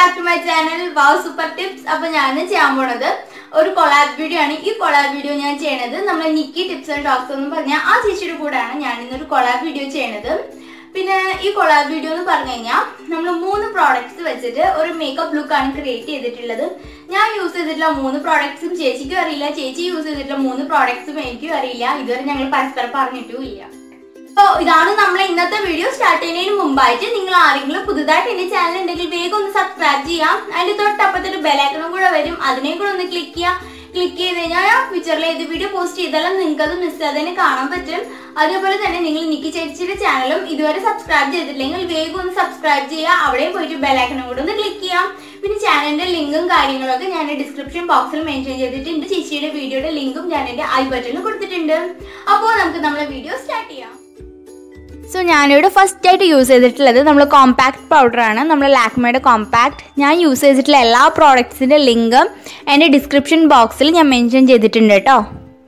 back to my channel wow super tips അപ്പൊ ഞാൻ ചെയ്യാൻ പോണത് ഒരു കൊളാബ് വീഡിയോ ആണ് ഈ കൊളാബ് വീഡിയോ ഞാൻ ചെയ്യണത് നമ്മൾ നിക്കി ടിപ്സ് ആൻഡ് ടോക്സ് എന്ന് പറഞ്ഞ ആ ചേച്ചിയുടെ കൂടെയാണ് ഞാൻ ഇന്നൊരു കൊളാബ് വീഡിയോ ചെയ്യണത് പിന്നെ ഈ കൊളാബ് വീഡിയോ എന്ന് പറഞ്ഞു കഴിഞ്ഞാൽ നമ്മൾ മൂന്ന് പ്രോഡക്ട്സ് വെച്ചിട്ട് ഒരു മേക്കപ്പ് ലുക്ക് ആണ് ക്രിയേറ്റ് ചെയ്തിട്ടുള്ളത് ഞാൻ യൂസ് ചെയ്തിട്ടുള്ള മൂന്ന് പ്രോഡക്ട്സും ചേച്ചിക്കും അറിയില്ല ചേച്ചി യൂസ് ചെയ്തിട്ടുള്ള മൂന്ന് പ്രോഡക്ട്സും എനിക്കും അറിയില്ല ഇതുവരെ ഞങ്ങൾ പരസ്പരം പറഞ്ഞിട്ടും ഇല്ല അപ്പോൾ ഇതാണ് നമ്മൾ ഇന്നത്തെ വീഡിയോ സ്റ്റാർട്ട് ചെയ്യുന്നതിന് മുമ്പായിട്ട് നിങ്ങൾ ആരെങ്കിലും പുതുതായിട്ട് എന്റെ ചാനൽ ഉണ്ടെങ്കിൽ വേഗം ഒന്ന് സബ്സ്ക്രൈബ് ചെയ്യാം അതിന്റെ തൊട്ടപ്പത്തൊരു ബെലൈക്കണും കൂടെ വരും അതിനെ കൂടെ ഒന്ന് ക്ലിക്ക് ചെയ്യാം ക്ലിക്ക് ചെയ്ത് കഴിഞ്ഞാൽ ഫ്യൂച്ചറിൽ ഏത് വീഡിയോ പോസ്റ്റ് ചെയ്താലും നിങ്ങൾക്ക് അത് മിസ് ചെയ്യാതെ കാണാൻ പറ്റും അതേപോലെ തന്നെ നിങ്ങൾ നിക്കി ചേച്ചിയുടെ ചാനലും ഇതുവരെ സബ്സ്ക്രൈബ് ചെയ്തിട്ടില്ലെങ്കിൽ വേഗം ഒന്ന് സബ്സ്ക്രൈബ് ചെയ്യുക അവിടെയും പോയിട്ട് ബെലൈക്കണും കൂടെ ഒന്ന് ക്ലിക്ക് ചെയ്യാം പിന്നെ ചാനലിന്റെ ലിങ്കും കാര്യങ്ങളൊക്കെ ഞാൻ ഡിസ്ക്രിപ്ഷൻ ബോക്സിൽ മെൻഷൻ ചെയ്തിട്ടുണ്ട് ചേച്ചിയുടെ വീഡിയോയുടെ ലിങ്കും ഞാൻ എന്റെ ഐ ബട്ടണിൽ കൊടുത്തിട്ടുണ്ട് അപ്പോൾ നമുക്ക് നമ്മളെ വീഡിയോ സ്റ്റാർട്ട് ചെയ്യാം സോ ഞാനിവിടെ ഫസ്റ്റ് ആയിട്ട് യൂസ് ചെയ്തിട്ടുള്ളത് നമ്മൾ കോമ്പാക്ട് പൗഡറാണ് നമ്മൾ ലാക്മയുടെ കോമ്പാക്ട് ഞാൻ യൂസ് ചെയ്തിട്ടുള്ള എല്ലാ പ്രോഡക്ട്സിൻ്റെ ലിങ്ക് എൻ്റെ ഡിസ്ക്രിപ്ഷൻ ബോക്സിൽ ഞാൻ മെൻഷൻ ചെയ്തിട്ടുണ്ട് കേട്ടോ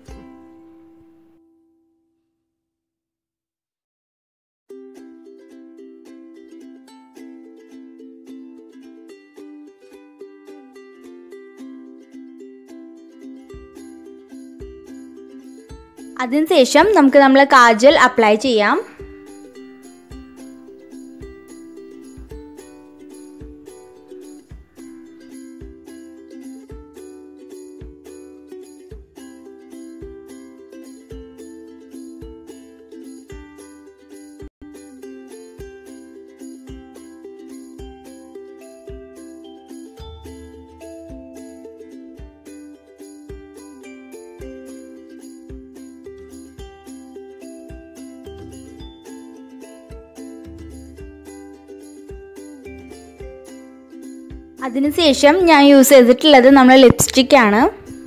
അതിനുശേഷം നമുക്ക് നമ്മൾ കാജൽ അപ്ലൈ ചെയ്യാം അതിനുശേഷം ഞാൻ യൂസ് ചെയ്തിട്ടുള്ളത് നമ്മൾ ലിപ്സ്റ്റിക് ആണ്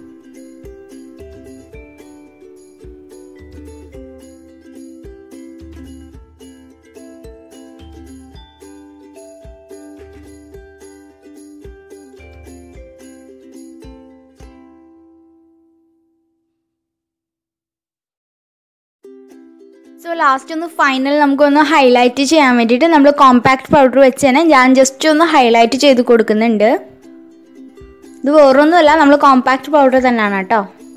സോ ലാസ്റ്റ് ഒന്ന് ഫൈനൽ നമുക്കൊന്ന് ഹൈലൈറ്റ് ചെയ്യാൻ വേണ്ടിയിട്ട് നമ്മൾ കോമ്പാക്ട് പൗഡർ വെച്ച് തന്നെ ഞാൻ ജസ്റ്റ് ഒന്ന് ഹൈലൈറ്റ് ചെയ്ത് കൊടുക്കുന്നുണ്ട് ഇത് വേറൊന്നുമല്ല നമ്മൾ കോമ്പാക്ട് പൗഡർ തന്നെയാണ് കേട്ടോ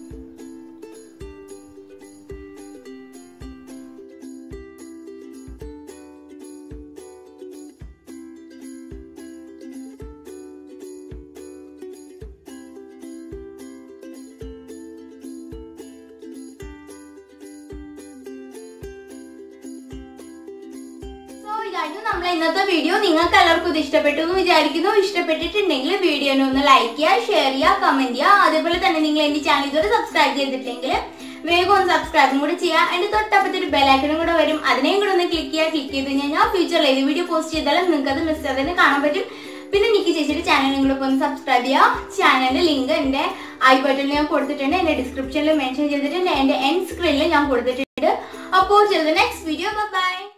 ഇതായിരുന്നു നമ്മളെ ഇന്നത്തെ വീഡിയോ നിങ്ങൾക്ക് എല്ലാവർക്കും ഇത് ഇഷ്ടപ്പെട്ടു എന്ന് വിചാരിക്കുന്നു ഇഷ്ടപ്പെട്ടിട്ടുണ്ടെങ്കിൽ വീഡിയോനെ ഒന്ന് ലൈക്ക് ചെയ്യുക ഷെയർ ചെയ്യുക കമന്റ് ചെയ്യുക അതേപോലെ തന്നെ നിങ്ങൾ എന്റെ ചാനൽ ഇതുവരെ സബ്സ്ക്രൈബ് ചെയ്തിട്ടില്ലെങ്കിൽ വേഗം ഒന്ന് സബ്സ്ക്രൈബും കൂടെ ചെയ്യുക എന്റെ തൊട്ടപ്പത്തെ ഒരു ബെലൈക്കണും കൂടെ വരും അതിനെയും കൂടെ ഒന്ന് ക്ലിക്ക് ചെയ്യുക ക്ലിക്ക് ചെയ്ത് കഴിഞ്ഞാൽ ഫ്യൂച്ചറിൽ ഏത് വീഡിയോ പോസ്റ്റ് ചെയ്താലും നിങ്ങൾക്ക് അത് മിസ് ചെയ്യാതെ കാണാൻ പറ്റും പിന്നെ നിക്കി ചേച്ചിയുടെ ചാനലും കൂടെ ഒന്ന് സബ്സ്ക്രൈബ് ചെയ്യുക ചാനലിന്റെ ലിങ്ക് എന്റെ ഐ ബട്ടണിൽ ഞാൻ കൊടുത്തിട്ടുണ്ട് എന്റെ ഡിസ്ക്രിപ്ഷനിൽ മെൻഷൻ ചെയ്തിട്ടുണ്ട് എന്റെ എൻ സ്ക്രീനിൽ ഞാൻ കൊടുത്തിട്ടുണ്ട് അപ്പോൾ ചെയ്ത് നെക്സ്റ്റ് വീഡിയോ ബൈ